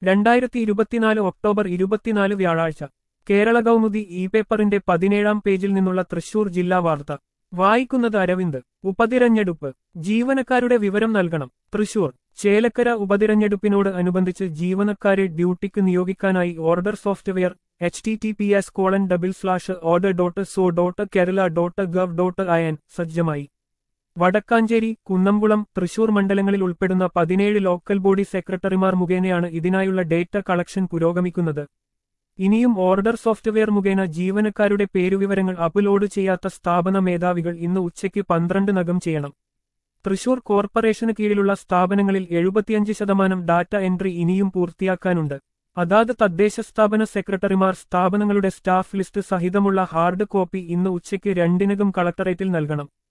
രണ്ടായിരത്തി ഇരുപത്തിനാല് ഒക്ടോബർ ഇരുപത്തിനാല് വ്യാഴാഴ്ച കേരള കൗമുദി ഇ പേപ്പറിന്റെ പതിനേഴാം പേജിൽ നിന്നുള്ള തൃശൂർ ജില്ലാ വാർത്ത വായിക്കുന്നത് അരവിന്ദ് ഉപതിരഞ്ഞെടുപ്പ് ജീവനക്കാരുടെ വിവരം നൽകണം തൃശൂർ ചേലക്കര ഉപതിരഞ്ഞെടുപ്പിനോട് അനുബന്ധിച്ച് ജീവനക്കാരെ ഡ്യൂട്ടിക്ക് നിയോഗിക്കാനായി order software H T T P S colon double slash order dot so dot Kerala dot gov dot in സജ്ജമായി വടക്കാഞ്ചേരി കുന്നംകുളം തൃശൂർ മണ്ഡലങ്ങളിൽ ഉൾപ്പെടുന്ന പതിനേഴ് ലോക്കൽ ബോഡി സെക്രട്ടറിമാർ മുഖേനയാണ് ഇതിനായുള്ള ഡേറ്റ കളക്ഷൻ പുരോഗമിക്കുന്നത് ഇനിയും ഓർഡർ സോഫ്റ്റ്വെയർ മുഖേന ജീവനക്കാരുടെ പേരുവിവരങ്ങൾ അപ്ലോഡ് ചെയ്യാത്ത സ്ഥാപന മേധാവികൾ ഇന്ന് ഉച്ചയ്ക്ക് പന്ത്രണ്ടിനകം ചെയ്യണം തൃശൂർ കോർപ്പറേഷന് കീഴിലുള്ള സ്ഥാപനങ്ങളിൽ എഴുപത്തിയഞ്ച് ശതമാനം ഡാറ്റ എൻട്രി ഇനിയും പൂർത്തിയാക്കാനുണ്ട് അതാത് തദ്ദേശ സ്ഥാപന സെക്രട്ടറിമാർ സ്ഥാപനങ്ങളുടെ സ്റ്റാഫ് ലിസ്റ്റ് സഹിതമുള്ള ഹാർഡ് കോപ്പി ഇന്ന് ഉച്ചയ്ക്ക് രണ്ടിനകം കളക്ടറേറ്റിൽ നൽകണം